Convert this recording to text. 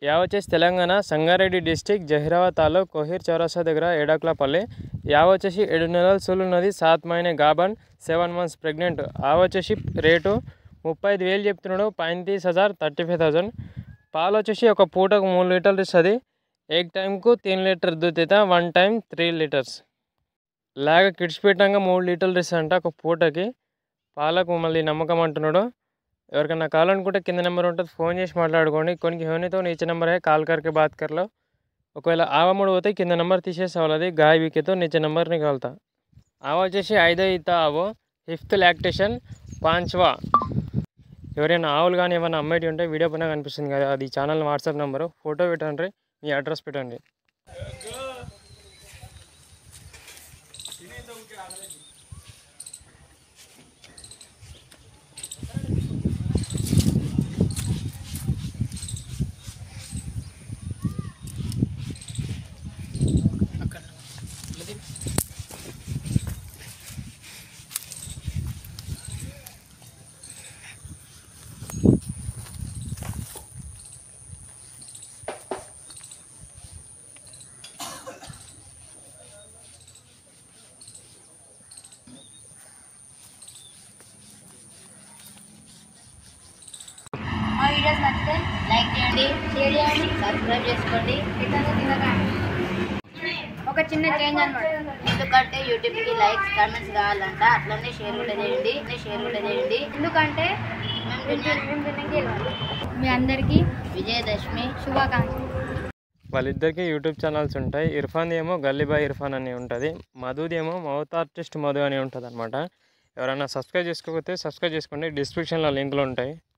yeah వచ్చేసి Telangana Sangareddy district Zaheerabad taluk Kohir చౌరస్తా దగ్గర ఏడాకులపల్లి యా వచ్చేసి ఏడు నెలల సూలు ఉన్నది సాత్ మైనే గాబన్ సెవెన్ మంత్స్ ప్రెగ్నెంట్ ఆ వచ్చేసి రేటు ముప్పై ఐదు వేలు చెప్తున్నాడు పైంతీస్ హజార్ థర్టీ ఫైవ్ థౌజండ్ పాలు వచ్చేసి ఒక పూటకు మూడు లీటర్లు ఇస్తుంది ఎగ్ టైంకు తీన్ లీటర్ దూత్ అయితే వన్ టైం త్రీ లీటర్స్ లాగా కిడ్స్పీటంగా మూడు లీటర్లు ఇస్తాడంట ఒక పూటకి పాలకు మళ్ళీ నమ్మకం అంటున్నాడు ఎవరికైనా కావాలనుకుంటే కింద నెంబర్ ఉంటుంది ఫోన్ చేసి మాట్లాడుకోండి కొన్ని హోనీతో నీచే నెంబర్ है కాల్ करके बात कर लो ఒకవేళ ఆవ మూడు పోతే కింద నెంబర్ తీసేసే వాళ్ళది గాయ వీకేతో నీచే నెంబర్ నికాల్తా ఆవ వచ్చేసి ఐదో ఈత ఆవో ఫిఫ్త్ లాక్టేషన్ పాంచ్వా ఎవరైనా ఆవులు కానీ ఏమైనా అమ్మేటి ఉంటే వీడియో పైన కనిపిస్తుంది కదా అది ఛానల్ వాట్సాప్ నెంబరు ఫోటో పెట్టండి మీ అడ్రస్ పెట్టండి మా వీడియోస్ నచ్చితే లైక్ చేయండి షేర్ చేయండి సబ్స్క్రైబ్ చేసుకోండి ఒక చిన్న చేంజ్ అనమాట ఎందుకంటే యూట్యూబ్కి లైక్స్ కామెంట్స్ కావాలంట అట్లనే షేర్ కూడా చేయండి షేర్ కూడా చేయండి ఎందుకంటే మీ అందరికీ విజయదశమి శుభాకాంక్షలు వాళ్ళిద్దరికి యూట్యూబ్ ఛానల్స్ ఉంటాయి ఇర్ఫాన్ ఏమో గల్లీబాయ్ ఇర్ఫాన్ అని ఉంటుంది మధుది ఏమో మౌత్ ఆర్టిస్ట్ మధు అని ఉంటుంది అనమాట ఎవరైనా సబ్స్క్రైబ్ చేసుకోకపోతే సబ్స్క్రైబ్ చేసుకోండి డిస్క్రిప్షన్లో లింకులు ఉంటాయి